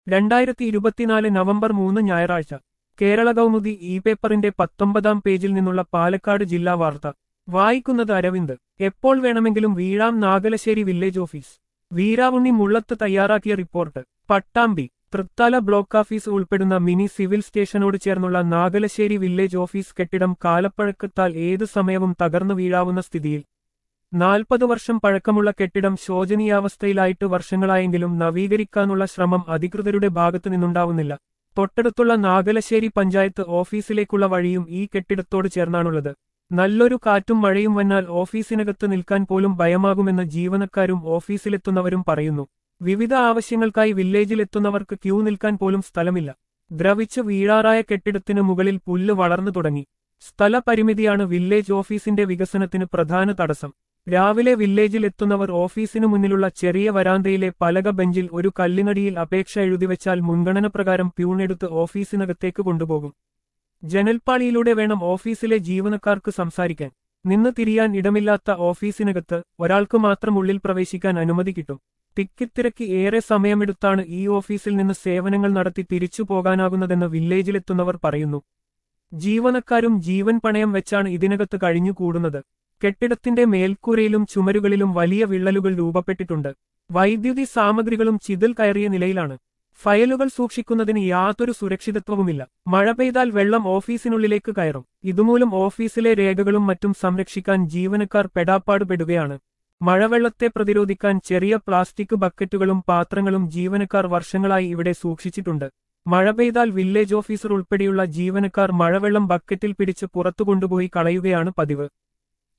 രണ്ടായിരത്തി ഇരുപത്തിനാല് നവംബർ മൂന്ന് ഞായറാഴ്ച കേരള കൗമുദി ഇ പേപ്പറിന്റെ പത്തൊമ്പതാം പേജിൽ നിന്നുള്ള പാലക്കാട് ജില്ലാ വാർത്ത വായിക്കുന്നത് അരവിന്ദ് എപ്പോൾ വേണമെങ്കിലും വീഴാം നാഗലശ്ശേരി വില്ലേജ് ഓഫീസ് വീരാവുണ്ണി മുള്ളത്ത് തയ്യാറാക്കിയ report Pattambi Thrithala block office ഉൾപ്പെടുന്ന മിനി സിവിൽ സ്റ്റേഷനോട് ചേർന്നുള്ള നാഗലശ്ശേരി വില്ലേജ് ഓഫീസ് കെട്ടിടം കാലപ്പഴക്കത്താൽ ഏതു സമയവും തകർന്നു വീഴാവുന്ന സ്ഥിതിയിൽ നാൽപ്പത് വർഷം പഴക്കമുള്ള കെട്ടിടം ശോചനീയാവസ്ഥയിലായിട്ട് വർഷങ്ങളായെങ്കിലും നവീകരിക്കാനുള്ള ശ്രമം അധികൃതരുടെ ഭാഗത്തു നിന്നുണ്ടാവുന്നില്ല തൊട്ടടുത്തുള്ള നാഗലശ്ശേരി പഞ്ചായത്ത് ഓഫീസിലേക്കുള്ള വഴിയും ഈ കെട്ടിടത്തോട് ചേർന്നാണുള്ളത് നല്ലൊരു കാറ്റും മഴയും വന്നാൽ ഓഫീസിനകത്ത് നിൽക്കാൻ പോലും ഭയമാകുമെന്ന് ജീവനക്കാരും ഓഫീസിലെത്തുന്നവരും പറയുന്നു വിവിധ ആവശ്യങ്ങൾക്കായി വില്ലേജിലെത്തുന്നവർക്ക് ക്യൂ നിൽക്കാൻ പോലും സ്ഥലമില്ല ദ്രവിച്ച് വീഴാറായ കെട്ടിടത്തിനു മുകളിൽ പുല്ല് വളർന്നു തുടങ്ങി സ്ഥലപരിമിതിയാണ് വില്ലേജ് ഓഫീസിന്റെ വികസനത്തിന് പ്രധാന തടസ്സം രാവിലെ വില്ലേജിൽ എത്തുന്നവർ ഓഫീസിനു മുന്നിലുള്ള ചെറിയ വരാന്തയിലെ പലക ബെഞ്ചിൽ ഒരു കല്ലിനടിയിൽ അപേക്ഷ എഴുതിവെച്ചാൽ മുൻഗണന പ്രകാരം പ്യൂണെടുത്ത് ഓഫീസിനകത്തേക്ക് കൊണ്ടുപോകും ജനൽപ്പാളിയിലൂടെ വേണം ഓഫീസിലെ ജീവനക്കാർക്ക് സംസാരിക്കാൻ നിന്ന് തിരിയാൻ ഇടമില്ലാത്ത ഓഫീസിനകത്ത് ഒരാൾക്ക് മാത്രം ഉള്ളിൽ പ്രവേശിക്കാൻ അനുമതി കിട്ടും ടിക്കറ്റിരക്ക് ഏറെ സമയമെടുത്താണ് ഈ ഓഫീസിൽ നിന്ന് സേവനങ്ങൾ നടത്തി തിരിച്ചു പോകാനാകുന്നതെന്ന് വില്ലേജിലെത്തുന്നവർ പറയുന്നു ജീവനക്കാരും ജീവൻ പണയം വെച്ചാണ് ഇതിനകത്ത് കഴിഞ്ഞുകൂടുന്നത് കെട്ടിടത്തിന്റെ മേൽക്കൂരയിലും ചുമരുകളിലും വലിയ വിള്ളലുകൾ രൂപപ്പെട്ടിട്ടുണ്ട് വൈദ്യുതി സാമഗ്രികളും ചിതൽ കയറിയ നിലയിലാണ് ഫയലുകൾ സൂക്ഷിക്കുന്നതിന് യാതൊരു സുരക്ഷിതത്വവുമില്ല മഴ പെയ്താൽ വെള്ളം ഓഫീസിനുള്ളിലേക്ക് കയറും ഇതുമൂലം ഓഫീസിലെ രേഖകളും മറ്റും സംരക്ഷിക്കാൻ ജീവനക്കാർ പെടാപ്പാട് പെടുകയാണ് മഴവെള്ളത്തെ പ്രതിരോധിക്കാൻ ചെറിയ പ്ലാസ്റ്റിക് ബക്കറ്റുകളും പാത്രങ്ങളും ജീവനക്കാർ വർഷങ്ങളായി ഇവിടെ സൂക്ഷിച്ചിട്ടുണ്ട് മഴ പെയ്താൽ വില്ലേജ് ഓഫീസർ ഉൾപ്പെടെയുള്ള ജീവനക്കാർ മഴവെള്ളം ബക്കറ്റിൽ പിടിച്ച് പുറത്തു കൊണ്ടുപോയി കളയുകയാണ് പതിവ്